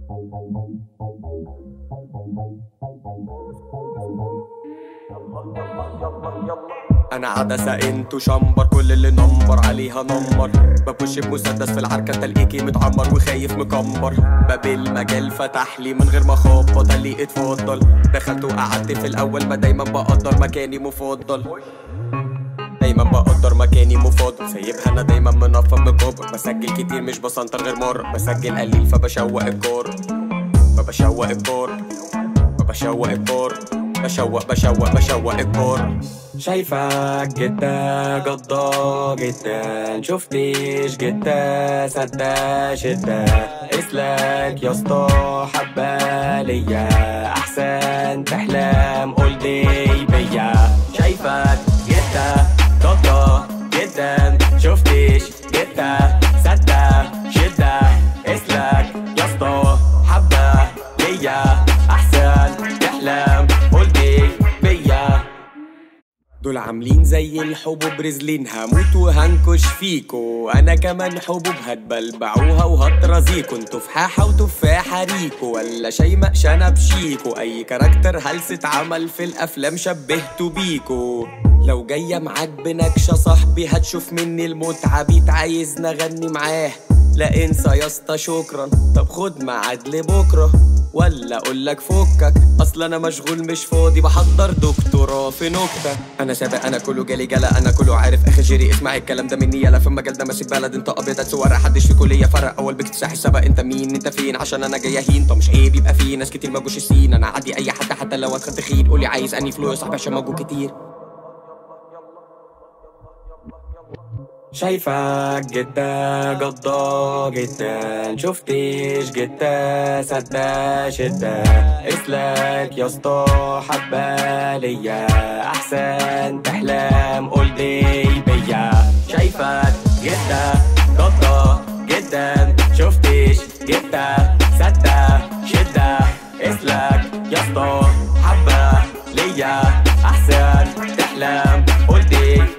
انا عدسة انتو شمبر كل اللي نمبر عليها نمر ببوش بمسدس في العركة تلاقيكي متعمر وخايف مكمبر باب المجال فتح لي من غير ما اخبط قال لي اتفضل دخلت وقعدت في الاول ما دايما بقدر مكاني مفضل دايما بقدر مكاني مفضل سايبها انا دايما منفض مكبر بسجل كتير مش بسنتر غير مرة بسجل قليل فبشوق الكور فبشوق الكور فبشوق الكور بشوق بشوق بشوق الكور شايفك جدا جدا جدا شفتيش جدا صدق شدة اسلك يا اسطى حبة ليا احسن تحلم قول دي بيا شايفك جدا جدا جدا شفتيش جدا صدق شدة اسلك يا اسطى حبة ليا احسن تحلم قول دي بيا دول عاملين زي الحبوب رزلين هموت وهنكش فيكو انا كمان حبوب هتبلبعوها وهترازيكو انتوا فحاحة وتفاحة ريكو ولا شاي مقشنة بشيكو اي كاركتر هلس اتعمل في الافلام شبهته بيكو لو جاية معاك بنكشة صاحبي هتشوف مني المتعة بيت عايز نغني معاه لا انسى يا اسطى شكرا طب خد ميعاد لبكره ولا اقولك فكك اصل انا مشغول مش فاضي بحضر دكتوراه في نكته انا سابق انا كله جالي جلا انا كله عارف اخر جيري اسمع الكلام ده مني يلا في المجال ده ماسك بلد انت ابيض هتسوق حدش في كليه فرق اول باكتساح سبق انت مين انت فين عشان انا جاي اهين طب مش عيب يبقى في ناس كتير ما جوش السين انا عادي اي حد حتى لو اتخدت خير قولي عايز اني فلو يا صاحبي عشان ما جو كتير شايفك جدا جدا جدا شفتيش جدا صدق شدة اسلك يا اسطى حبة ليا احسن تحلم قول دي بيا شايفك جدا جدا جدا شفتيش جدا صدق شدة اسلك يا اسطى حبة ليا احسن تحلم قول دي